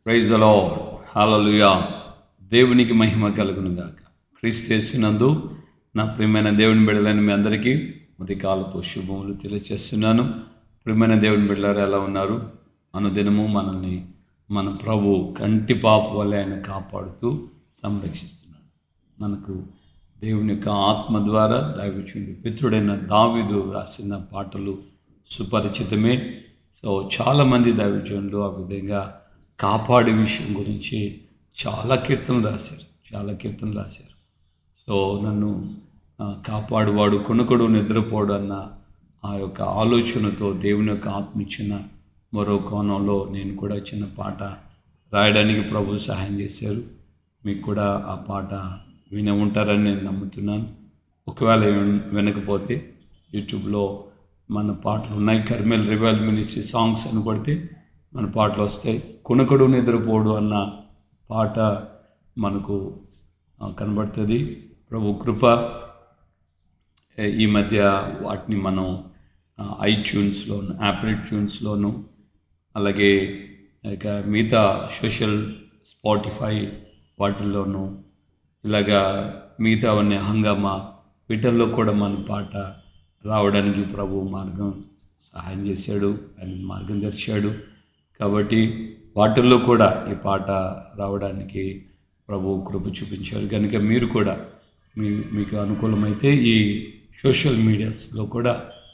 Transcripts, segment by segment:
praise అలో hallelujah దేవునికి మహిమ కలుగును గాక క్రీస్తు చేసినందు నా ప్రియమైన దేవుని బిడ్డలని మీ అందరికీ ఉదయకాలపు శుభములు తెలియజేస్తున్నాను ప్రియమైన దేవుని బిడ్డలారు ఎలా ఉన్నారు అనుదినము మనల్ని మన ప్రభు కంటి పాప వల్ల ఆయన కాపాడుతూ సంరక్షిస్తున్నాడు మనకు దేవుని యొక్క ఆత్మ ద్వారా దైవచుండి పితృడైన దావిదు రాసిన పాటలు సుపరిచితమే సో చాలామంది దైవజనులు ఆ విధంగా కాపాడే విషయం గురించి చాలా కీర్తనలు రాశారు చాలా కీర్తనలు రాశారు సో నన్ను ఆ, కాపాడువాడు కొనుకొడు నిద్రపోడు అన్న ఆ యొక్క ఆలోచనతో దేవుని యొక్క ఆత్మ ఇచ్చిన మరో కోణంలో నేను కూడా చిన్న పాట రాయడానికి ప్రభు సహాయం చేశారు మీకు కూడా ఆ పాట వినే ఉంటారని నేను నమ్ముతున్నాను ఒకవేళ విన- వినకపోతే యూట్యూబ్లో మన పాటలు ఉన్నాయి కర్మేల్ రివైల్ మినిస్ట్రీ సాంగ్స్ అని కొడితే మన పాటలు వస్తాయి కుణకుడు నిద్రపోడు అన్న పాట మనకు ఆ, కనబడుతుంది ప్రభు కృప ఏ- ఈ మధ్య వాటిని మనం ఐట్యూన్స్లోను యాపిల్ ట్యూన్స్లోను అలాగే ఇక మిగతా సోషల్ స్పాటిఫై వాటిల్లోనూ ఇలాగా మిగతావన్నీ హంగామా వీటిల్లో కూడా మన పాట రావడానికి ప్రభు మార్గం సహాయం చేశాడు ఆయన మార్గం తెరిచాడు కాబట్టి వాటిల్లో కూడా ఈ పాట రావడానికి ప్రభు కృప చూపించారు కనుక మీరు కూడా మీ మీకు అనుకూలమైతే ఈ సోషల్ మీడియాస్లో కూడా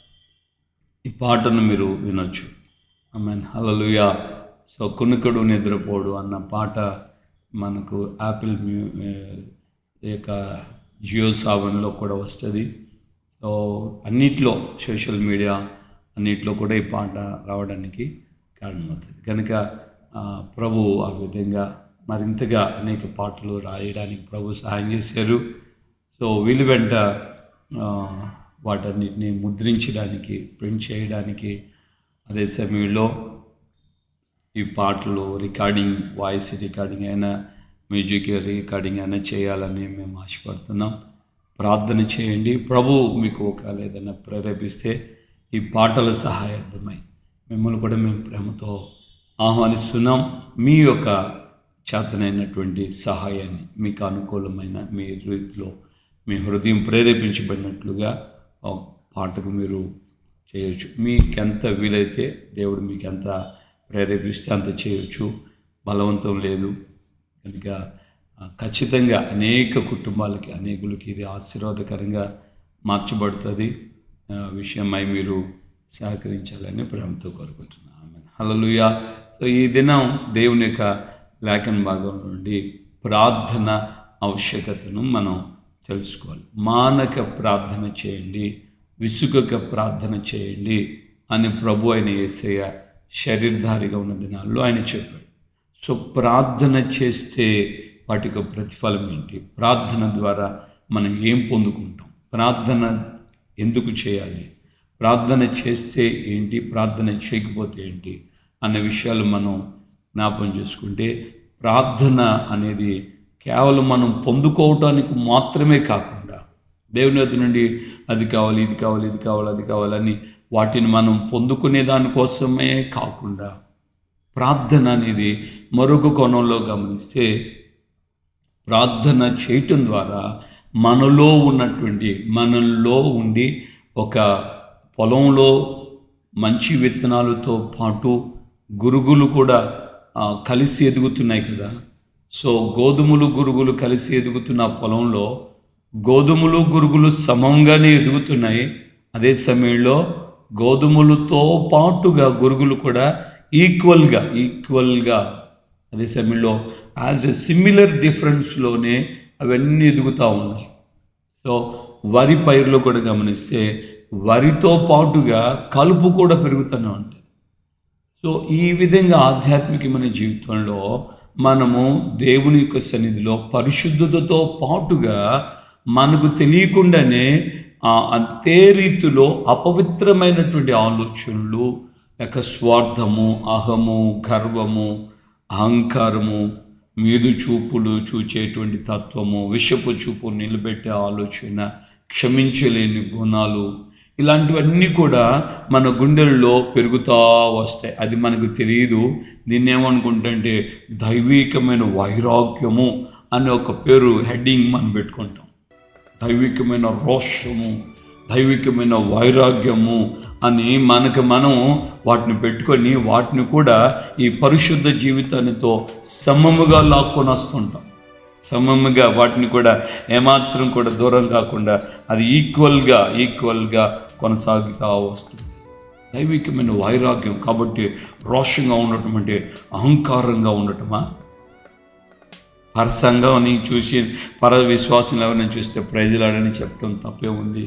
ఈ పాటను మీరు వినొచ్చు మీన్ హలలుయా సో కునుకడు నిద్రపోడు అన్న పాట మనకు యాపిల్ మ్యూ ఏ, ఈ యొక్క జియో సావన్లో కూడా వస్తుంది సో అన్నిట్లో సోషల్ మీడియా అన్నిట్లో కూడా ఈ పాట రావడానికి కారణమవుతుంది కనుక ఆ, ప్రభు ఆ విధంగా మరింతగా అనేక పాటలు రాయడానికి ప్రభు సహాయం చేశారు సో వీళ్ళు వెంట ఆ, వాటన్నిటిని ముద్రించడానికి ప్రింట్ చేయడానికి అదే సమయంలో ఈ పాటలు రికార్డింగ్ వాయిస్ రికార్డింగ్ అయినా మ్యూజిక్ రికార్డింగ్ అయినా చేయాలని మేము ఆశపడుతున్నాం ప్రార్థన చేయండి ప్రభు మీకు ఒకవేళ ఏదైనా ప్రేరేపిస్తే ఈ పాటల సహాయార్థమై మిమ్మల్ని కూడా మేము ప్రేమతో ఆహ్వానిస్తున్నాం మీ యొక్క చేతనైనటువంటి సహాయాన్ని మీకు అనుకూలమైన మీ రీతిలో మీ హృదయం ప్రేరేపించబడినట్లుగా ఆ పాటకు మీరు చేయొచ్చు మీకెంత వీలైతే దేవుడు మీకు ఎంత ప్రేరేపిస్తే అంత చేయొచ్చు బలవంతం లేదు కనుక ఆ, ఖచ్చితంగా అనేక కుటుంబాలకి అనేకులకి ఇది ఆశీర్వాదకరంగా మార్చబడుతుంది ఆ, విషయమై మీరు సహకరించాలని ప్రేమతో కోరుకుంటున్నాను హలలుయ సో ఈ దినం దేవుని యొక్క లేఖన భాగం నుండి ప్రార్థన ఆవశ్యకతను మనం తెలుసుకోవాలి మానక ప్రార్థన చేయండి విసుగక ప్రార్థన చేయండి అని ప్రభు అయిన యేసయ్య శరీరధారిగా ఉన్న దినాల్లో ఆయన చెప్పాడు సో ప్రార్థన చేస్తే వాటికి ప్రతిఫలం ఏంటి ప్రార్థన ద్వారా మనం ఏం పొందుకుంటాం ప్రార్థన ఎందుకు చేయాలి ప్రార్థన చేస్తే ఏంటి ప్రార్థన చేయకపోతే ఏంటి అన్న విషయాలు మనం జ్ఞాపం చేసుకుంటే ప్రార్థన అనేది కేవలం మనం పొందుకోవటానికి మాత్రమే కాకుండా దేవుని వద్ద నుండి అది కావాలి ఇది కావాలి ఇది కావాలి అది కావాలని వాటిని మనం పొందుకునే దానికోసమే కాకుండా ప్రార్థన అనేది మరొక కోణంలో గమనిస్తే ప్రార్థన చేయటం ద్వారా మనలో ఉన్నటువంటి మనలో ఉండి ఒక పొలంలో మంచి విత్తనాలతో పాటు గురుగులు కూడా ఆ, కలిసి ఎదుగుతున్నాయి కదా సో గోధుమలు గురుగులు కలిసి ఎదుగుతున్న ఆ పొలంలో గోధుమలు గురుగులు సమంగానే ఎదుగుతున్నాయి అదే సమయంలో గోధుమలతో పాటుగా గురుగులు కూడా ఈక్వల్గా ఈక్వల్గా అదే సమయంలో యాజ్ ఎ సిమిలర్ డిఫరెన్స్లోనే అవన్నీ ఎదుగుతూ ఉన్నాయి సో వరి పైరులో కూడా గమనిస్తే వరితో పాటుగా కలుపు కూడా పెరుగుతూనే ఉంటుంది సో ఈ విధంగా ఆధ్యాత్మికమైన జీవితంలో మనము దేవుని యొక్క సన్నిధిలో పరిశుద్ధతతో పాటుగా మనకు తెలియకుండానే ఆ అంతే రీతిలో అపవిత్రమైనటువంటి ఆలోచనలు లేక స్వార్థము అహము గర్వము అహంకారము మీదు చూపులు చూచేటువంటి తత్వము విషపు చూపు నిలబెట్టే ఆలోచన క్షమించలేని గుణాలు ఇలాంటివన్నీ కూడా మన గుండెల్లో పెరుగుతూ వస్తాయి అది మనకు తెలియదు దీన్ని ఏమనుకుంటుంటే దైవికమైన వైరాగ్యము అనే ఒక పేరు హెడ్డింగ్ మనం పెట్టుకుంటాం దైవికమైన రోషము దైవికమైన వైరాగ్యము అని మనకు మనం వాటిని పెట్టుకొని వాటిని కూడా ఈ పరిశుద్ధ జీవితానితో సమముగా లాక్కొని వస్తుంటాం సమముగా వాటిని కూడా ఏమాత్రం కూడా దూరం కాకుండా అది ఈక్వల్గా ఈక్వల్గా కొనసాగుతూ వస్తుంది దైవికమైన వైరాగ్యం కాబట్టి రోషంగా ఉండటం అంటే అహంకారంగా ఉండటమా పరసంగాన్ని చూసి పర విశ్వాసం ఎవరిని చూస్తే ప్రజలాడని చెప్పడం తప్పే ఉంది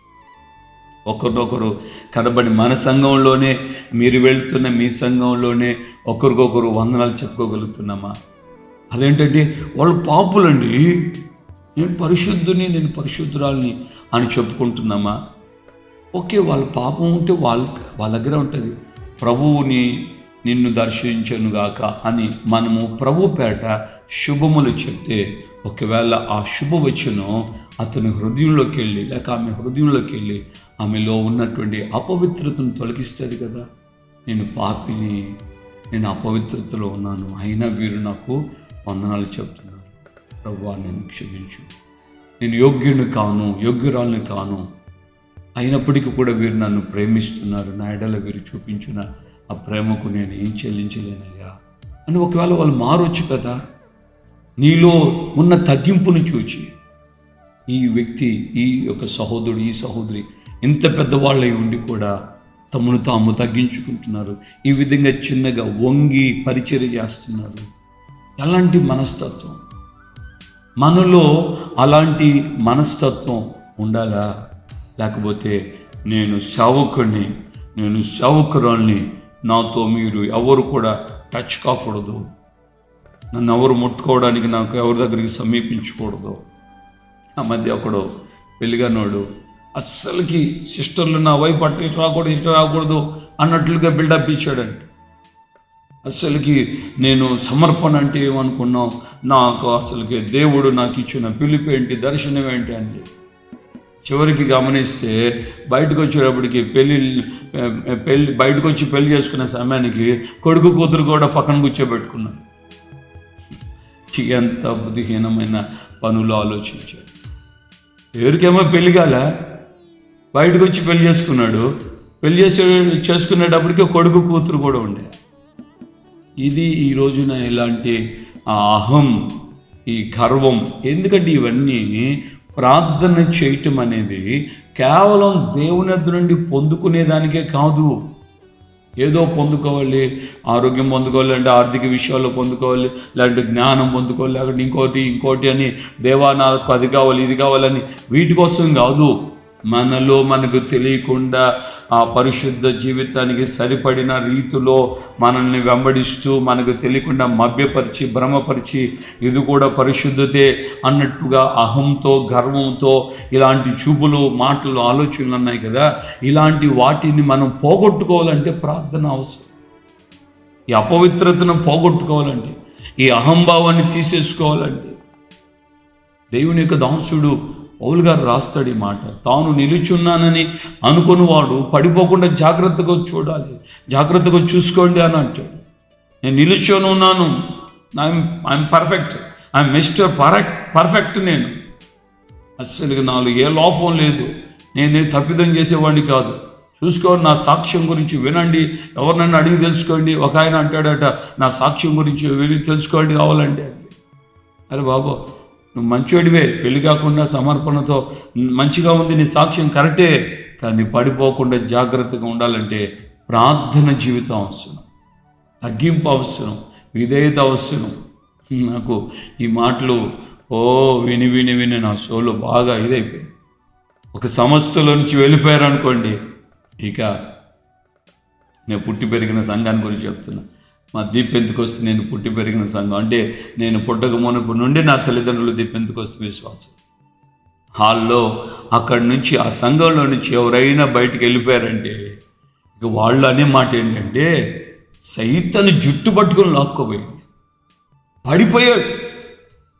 ఒకరినొకరు కనబడి మన సంఘంలోనే మీరు వెళ్తున్న మీ సంఘంలోనే ఒకరికొకరు వందనాలు చెప్పుకోగలుగుతున్నామా అదేంటంటే వాళ్ళు పాపులండి నేను పరిశుద్ధుని నేను పరిశుద్ధురాలని అని చెప్పుకుంటున్నామా ఓకే వాళ్ళ పాపం ఉంటే వాళ్ళ వాళ్ళ దగ్గర ఉంటుంది ప్రభువుని నిన్ను దర్శించను గాక అని మనము ప్రభు పేట శుభములు చెప్తే ఒకవేళ ఆ శుభవచనం అతని హృదయంలోకి వెళ్ళి లేక ఆమె హృదయంలోకి వెళ్ళి ఆమెలో ఉన్నటువంటి అపవిత్రతను తొలగిస్తుంది కదా నేను పాపిని నేను అపవిత్రతలో ఉన్నాను అయినా వీరు నాకు వందనాలు చెప్తున్నారు ప్రభు నేను క్షమించు నేను యోగ్యుని కాను యోగ్యురాల్ని కాను అయినప్పటికీ కూడా వీరు నన్ను ప్రేమిస్తున్నారు నా ఎడల వీరు చూపించిన ఆ ప్రేమకు నేను ఏం చెల్లించలేనయ్యా అని ఒకవేళ వాళ్ళు మారొచ్చు కదా నీలో ఉన్న తగ్గింపును చూచి ఈ వ్యక్తి ఈ యొక్క సహోదరుడు ఈ సహోదరి ఇంత పెద్దవాళ్ళై ఉండి కూడా తమను తాము తగ్గించుకుంటున్నారు ఈ విధంగా చిన్నగా వంగి పరిచర్య చేస్తున్నారు ఎలాంటి మనస్తత్వం మనలో అలాంటి మనస్తత్వం ఉండాలా లేకపోతే నేను సేవకుడిని నేను సేవకురాల్ని నాతో మీరు ఎవరు కూడా టచ్ కాకూడదు నన్ను ఎవరు ముట్టుకోవడానికి నాకు ఎవరి దగ్గరికి సమీపించకూడదు ఆ మధ్య ఒకడు పెళ్ళిగానోడు అస్సలకి సిస్టర్లు నా వైపు అట్ట ఇటు రాకూడదు ఇటు రాకూడదు అన్నట్లుగా బిల్డప్ ఇచ్చాడంట అసలుకి నేను సమర్పణ అంటే ఏమనుకున్నాం నాకు అసలుకి దేవుడు నాకు ఇచ్చిన పిలుపు ఏంటి దర్శనం ఏంటి అంటే చివరికి గమనిస్తే బయటకు వచ్చేటప్పటికి పెళ్ళి పెళ్ళి బయటకు వచ్చి పెళ్లి చేసుకునే సమయానికి కొడుకు కూతురు కూడా పక్కన కూర్చోబెట్టుకున్నారు ఎంత బుద్ధిహీనమైన పనులు ఆలోచించాడు ఎవరికేమో పెళ్లి కాల బయటకు వచ్చి పెళ్లి చేసుకున్నాడు పెళ్లి చేసే చేసుకునేటప్పటికి కొడుకు కూతురు కూడా ఉండే ఇది ఈ రోజున ఇలాంటి ఆ అహం ఈ గర్వం ఎందుకంటే ఇవన్నీ ప్రార్థన చేయటం అనేది కేవలం దేవుని ఎద్దు నుండి పొందుకునేదానికే కాదు ఏదో పొందుకోవాలి ఆరోగ్యం పొందుకోవాలి అంటే ఆర్థిక విషయాల్లో పొందుకోవాలి లేదంటే జ్ఞానం పొందుకోవాలి లేకపోతే ఇంకోటి ఇంకోటి అని దేవా నాకు అది కావాలి ఇది కావాలని వీటి కోసం కాదు మనలో మనకు తెలియకుండా ఆ పరిశుద్ధ జీవితానికి సరిపడిన రీతిలో మనల్ని వెంబడిస్తూ మనకు తెలియకుండా మభ్యపరిచి భ్రమపరిచి ఇది కూడా పరిశుద్ధతే అన్నట్టుగా అహంతో గర్వంతో ఇలాంటి చూపులు మాటలు ఆలోచనలు ఉన్నాయి కదా ఇలాంటి వాటిని మనం పోగొట్టుకోవాలంటే ప్రార్థన అవసరం ఈ అపవిత్రతను పోగొట్టుకోవాలంటే ఈ అహంభావాన్ని తీసేసుకోవాలంటే దేవుని యొక్క దాసుడు పౌలు గారు రాస్తాడు ఈ మాట తాను నిలుచున్నానని అనుకునివాడు పడిపోకుండా జాగ్రత్తగా చూడాలి జాగ్రత్తగా చూసుకోండి అని అంటాడు నేను నిలుచొని ఉన్నాను I'm I'm perfect I'm mister perfect perfect నేను అస్సలు నాలో ఏ లోపం లేదు నేనే తప్పిదం చేసేవాడిని కాదు చూసుకోండి నా సాక్ష్యం గురించి వినండి ఎవరినన్నా అడిగి తెలుసుకోండి ఒక ఆయన అంటాడట నా సాక్ష్యం గురించి వెళ్ళి తెలుసుకోండి కావాలంటే అరే బాబు నువ్వు మంచివాడివే పెళ్లి కాకుండా సమర్పణతో మంచిగా ఉంది నీ సాక్ష్యం కరెక్టే కానీ పడిపోకుండా జాగ్రత్తగా ఉండాలంటే ప్రార్థన జీవితం అవసరం తగ్గింపు అవసరం విధేయత అవసరం నాకు ఈ మాటలు ఓ విని విని విని నా సోలు బాగా ఇదైపోయింది ఒక సంస్థలో నుంచి వెళ్ళిపోయారు అనుకోండి ఇక నేను పుట్టి పెరిగిన సంఘాన్ని గురించి చెప్తున్నా మా దీపెంతుకొస్తే నేను పుట్టి పెరిగిన సంఘం అంటే నేను పుట్టక మునుపు నుండి నా తల్లిదండ్రులు దీపెంతుకొస్తే విశ్వాసం హాల్లో అక్కడి నుంచి ఆ సంఘంలో నుంచి ఎవరైనా బయటికి వెళ్ళిపోయారంటే ఇక వాళ్ళు అనే మాట ఏంటంటే సైతను జుట్టు పట్టుకొని లాక్కోపోయింది పడిపోయాడు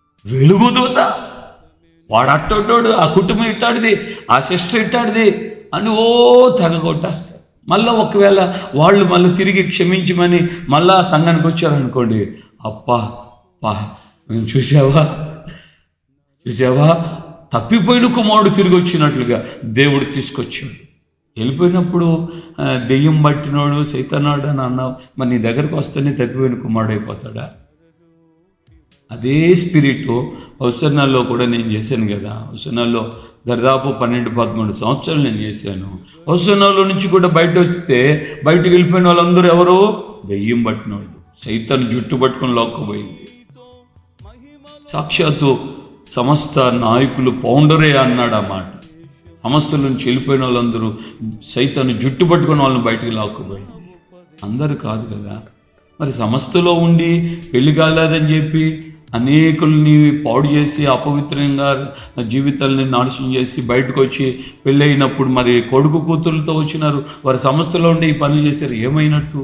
వెలుగుదూత వాడు అట్టోటోడు ఆ కుటుంబం ఇట్టాడిది ఆ సిస్టర్ ఇట్టాడిది అని ఓ తెగ కొట్టేస్తారు మళ్ళీ ఒకవేళ వాళ్ళు మళ్ళీ తిరిగి క్షమించమని మళ్ళా ఆ సంఘానికి వచ్చారనుకోండి అప్పా పా మేము చూసావా చూసావా తప్పిపోయిన కుమారుడు తిరిగి వచ్చినట్లుగా దేవుడు తీసుకొచ్చాడు వెళ్ళిపోయినప్పుడు ఆ, దెయ్యం పట్టినోడు సైతన్నాడు అని అన్నావు మరి నీ దగ్గరకు వస్తేనే తప్పిపోయిన కుమారుడు అయిపోతాడా అదే స్పిరిట్ అవసరాల్లో కూడా నేను చేశాను కదా అవసరాల్లో దాదాపు పన్నెండు పదమూడు సంవత్సరాలు నేను చేశాను అవసరాల్లో నుంచి కూడా బయట వస్తే బయటకు వెళ్ళిపోయిన వాళ్ళందరూ ఎవరు దెయ్యం పట్టిన వాళ్ళు సైతాన్ని జుట్టు పట్టుకొని లోక్కపోయింది సాక్షాత్తు సమస్త నాయకులు పౌండరే అన్నాడు ఆ మాట సమస్త నుంచి వెళ్ళిపోయిన వాళ్ళందరూ సైతాన్ని జుట్టు పట్టుకుని వాళ్ళని బయటికి లాక్కుపోయింది అందరూ కాదు కదా మరి సమస్తలో ఉండి పెళ్లి కాలేదని చెప్పి అనేకుల్ని పాడు చేసి అపవిత్రంగా జీవితాలని నాశనం చేసి బయటకు వచ్చి పెళ్ళైనప్పుడు మరి కొడుకు కూతురులతో వచ్చినారు వారి సమస్తలో ఉండి ఈ పనులు చేశారు ఏమైనట్టు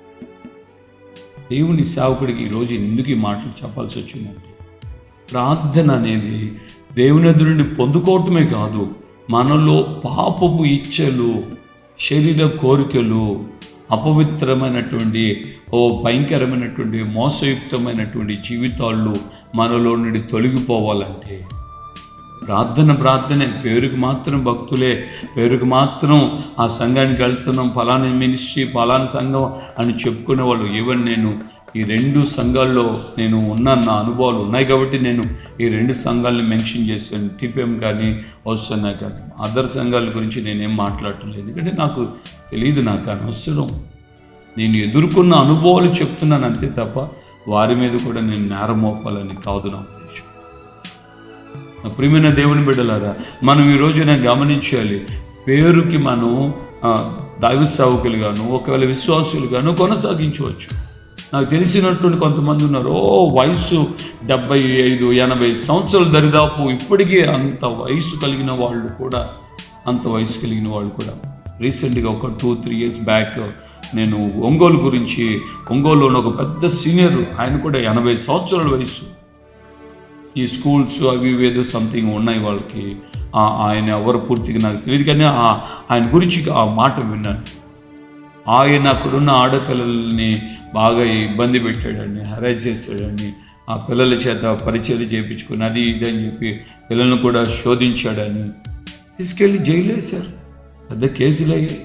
దేవుని సేవకుడికి ఈరోజు ఎందుకు ఈ మాటలు చెప్పాల్సి వచ్చిందంటే ప్రార్థన అనేది దేవుని ఎదురు నుండి పొందుకోవటమే కాదు మనలో పాపపు ఇచ్చలు శరీర కోరికలు అపవిత్రమైనటువంటి ఓ భయంకరమైనటువంటి మోసయుక్తమైనటువంటి జీవితాలు మనలో నుండి తొలగిపోవాలంటే ప్రార్థన ప్రార్థనే పేరుకు మాత్రం భక్తులే పేరుకు మాత్రం ఆ సంఘానికి వెళ్తున్నాం ఫలాని మినిస్ట్రీ ఫలాని సంఘం అని చెప్పుకునే వాళ్ళు ఈవెన్ నేను ఈ రెండు సంఘాల్లో నేను ఉన్న నా అనుభవాలు ఉన్నాయి కాబట్టి నేను ఈ రెండు సంఘాలను మెన్షన్ చేశాను టీపీఎం కానీ వస్తున్నా కానీ అదర్ సంఘాల గురించి నేనేం మాట్లాడటం లేదు ఎందుకంటే నాకు తెలియదు నాకు అనవసరం నేను ఎదుర్కొన్న అనుభవాలు చెప్తున్నాను అంతే తప్ప వారి మీద కూడా నేను నేరం మోపాలని కాదు నా ఉద్దేశం నా ప్రియమైన దేవుని బిడ్డలారా మనం ఈ రోజున గమనించాలి పేరుకి మనం ఆ, దైవ సేవకులుగాను ఒకవేళ విశ్వాసులుగాను కొనసాగించవచ్చు నాకు తెలిసినటువంటి కొంతమంది ఉన్నారు ఓ వయసు డెబ్బై ఐదు ఎనభై సంవత్సరాలు దరిదాపు ఇప్పటికీ అంత వయసు కలిగిన వాళ్ళు కూడా అంత వయసు కలిగిన వాళ్ళు కూడా రీసెంట్గా ఒక టూ త్రీ ఇయర్స్ బ్యాక్ నేను ఒంగోలు గురించి ఒంగోలులో ఒక పెద్ద సీనియర్ ఆయన కూడా ఎనభై సంవత్సరాల వయసు ఈ స్కూల్స్ అవి ఇవి ఏదో సంథింగ్ ఉన్నాయి వాళ్ళకి ఆ- ఆయన ఎవరు పూర్తిగా నాకు తెలియదు కానీ ఆ- ఆయన గురించి ఆ మాట విన్నాను ఆయన అక్కడున్న ఆడపిల్లల్ని బాగా ఇబ్బంది పెట్టాడని హరాజ్ చేశాడని ఆ పిల్లల చేత పరిచయం చేయించుకుని అది ఇది అని చెప్పి పిల్లల్ని కూడా శోధించాడని తీసుకెళ్ళి జైలు వేశారు పెద్ద కేసులు అయ్యాయి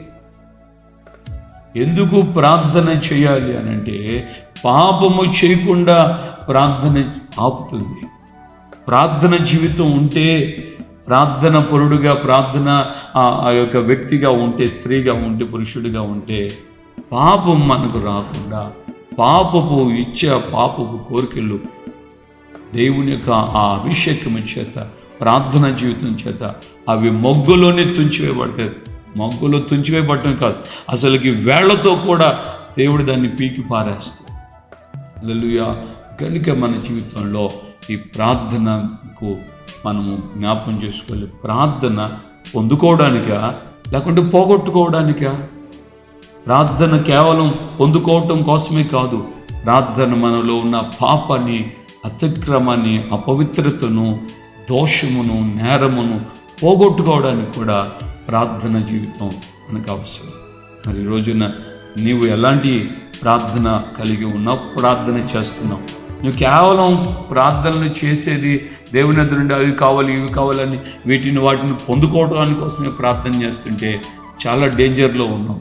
ఎందుకు ప్రార్థన చేయాలి అని అంటే పాపము చేయకుండా ప్రార్థన ఆపుతుంది ప్రార్థన జీవితం ఉంటే ప్రార్థన పరుడుగా ప్రార్థన ఆ- ఆ యొక్క వ్యక్తిగా ఉంటే స్త్రీగా ఉంటే పురుషుడిగా ఉంటే పాపం మనకు రాకుండా పాపపు ఇచ్చ పాపపు కోరికలు దేవుని యొక్క ఆ అభిషేకం చేత ప్రార్థన జీవితం చేత అవి మొగ్గులోనే తుంచివేయబడతాయి మొగ్గులో తుంచివేయబడటం కాదు అసలుకి వేళ్లతో కూడా దేవుడు దాన్ని పీకి పారేస్తాడు హల్లెలూయా కనుక మన జీవితంలో ఈ ప్రార్థనకు మనము జ్ఞాపం చేసుకోవాలి ప్రార్థన పొందుకోవడానికా లేకుంటే పోగొట్టుకోవడానికా ప్రార్థన కేవలం పొందుకోవటం కోసమే కాదు ప్రార్థన మనలో ఉన్న పాపాన్ని అతిక్రమాన్ని అపవిత్రతను దోషమును నేరమును పోగొట్టుకోవడానికి కూడా ప్రార్థన జీవితం మనకు అవసరం మరి ఈ రోజున నీవు ఎలాంటి ప్రార్థన కలిగి ఉన్నావు ప్రార్థన చేస్తున్నావు నువ్వు కేవలం ప్రార్థనలు చేసేది దేవుని ఎదురు నుండి అవి కావాలి ఇవి కావాలని వీటిని వాటిని పొందుకోవడానికి కోసమే ప్రార్థన చేస్తుంటే చాలా డేంజర్లో ఉన్నావు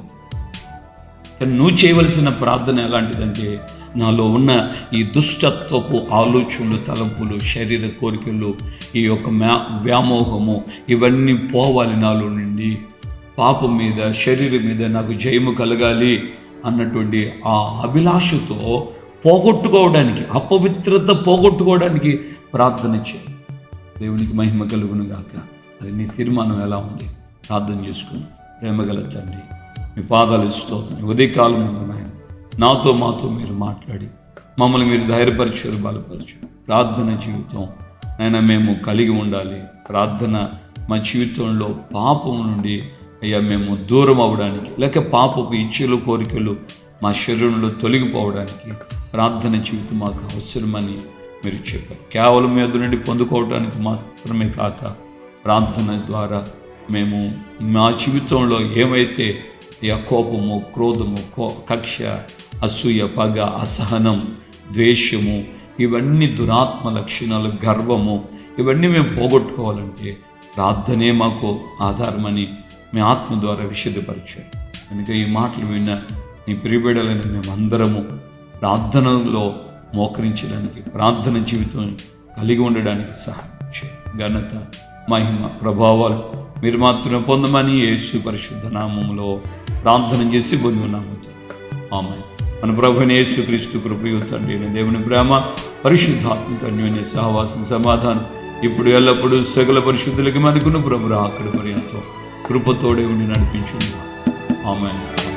కానీ నువ్వు చేయవలసిన ప్రార్థన ఎలాంటిదంటే నాలో ఉన్న ఈ దుష్టత్వపు ఆలోచనలు తలంపులు శరీర కోరికలు ఈ యొక్క మ్యా వ్యామోహము ఇవన్నీ పోవాలి నాలో నుండి పాపం మీద శరీరం మీద నాకు జయము కలగాలి అన్నటువంటి ఆ అభిలాషతో పోగొట్టుకోవడానికి అపవిత్రత పోగొట్టుకోవడానికి ప్రార్థన చేయి దేవునికి మహిమ కలుగును గాక అది నీ తీర్మానం ఎలా ఉంది ప్రార్థన చేసుకుని ప్రేమగల తండ్రి మీ పాదాలు స్తోత్రం ఉదయకాలం ముందు నాయన నాతో మాతో మీరు మాట్లాడి మమ్మల్ని మీరు ధైర్యపరిచారు బలపరిచారు ప్రార్థన జీవితం అయినా మేము కలిగి ఉండాలి ప్రార్థన మా జీవితంలో పాపం నుండి అయ్యా మేము దూరం అవ్వడానికి లేక పాపపు ఇచ్చలు కోరికలు మా శరీరంలో తొలగిపోవడానికి ప్రార్థన జీవితం మాకు అవసరమని మీరు చెప్పారు కేవలం మీద నుండి పొందుకోవడానికి మాత్రమే కాక ప్రార్థన ద్వారా మేము మా జీవితంలో ఏమైతే ఈ కోపము క్రోధము కో కక్ష అసూయ పగ అసహనం ద్వేషము ఇవన్నీ దురాత్మ లక్షణాలు గర్వము ఇవన్నీ మేము పోగొట్టుకోవాలంటే ప్రార్థనే మాకు ఆధారమని మీ ఆత్మ ద్వారా విశదపరిచారు కనుక ఈ మాటలు విన్న నీ ప్రియబిడలని మేమందరము ప్రార్థనలో మోకరించడానికి ప్రార్థన జీవితం కలిగి ఉండడానికి సహాయం చేయండి ఘనత మహిమ ప్రభావాలు మీరు మాత్రం పొందమని యేసు పరిశుద్ధ నామంలో ప్రార్థన చేసి పొంది ఉన్నాము ఆమె మన ప్రభుని యేసు క్రీస్తు కృపయు తండ్రి అయిన దేవుని ప్రేమ పరిశుద్ధాత్మక అన్యోన్య సహవాసం సమాధానం ఇప్పుడు ఎల్లప్పుడూ సకల పరిశుద్ధులకి మనకున్న ప్రభు అక్కడ పర్యంతం కృపతోడే ఉండి నడిపించుంది ఆమె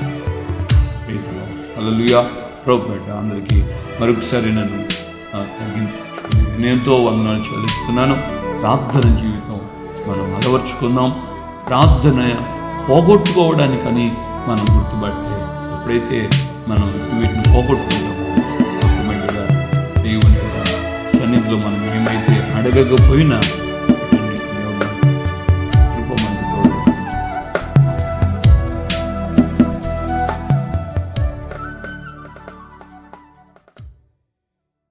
అలలుయా ప్రభుపేట అందరికీ మరొకసారి నన్ను ఆ, తగ్గించుకుని నేను ఎంతో వందనాలు చెల్లిస్తున్నాను ప్రార్థన జీవితం మనం అలవర్చుకుందాం ప్రార్థన పోగొట్టుకోవడానికని మనం గుర్తుపడితే ఎప్పుడైతే మనం వీటిని పోగొట్టుకుంటామో ఆటోమేటిక్గా దేవుని యొక్క సన్నిధిలో మనం ఏమైతే అడగకపోయినా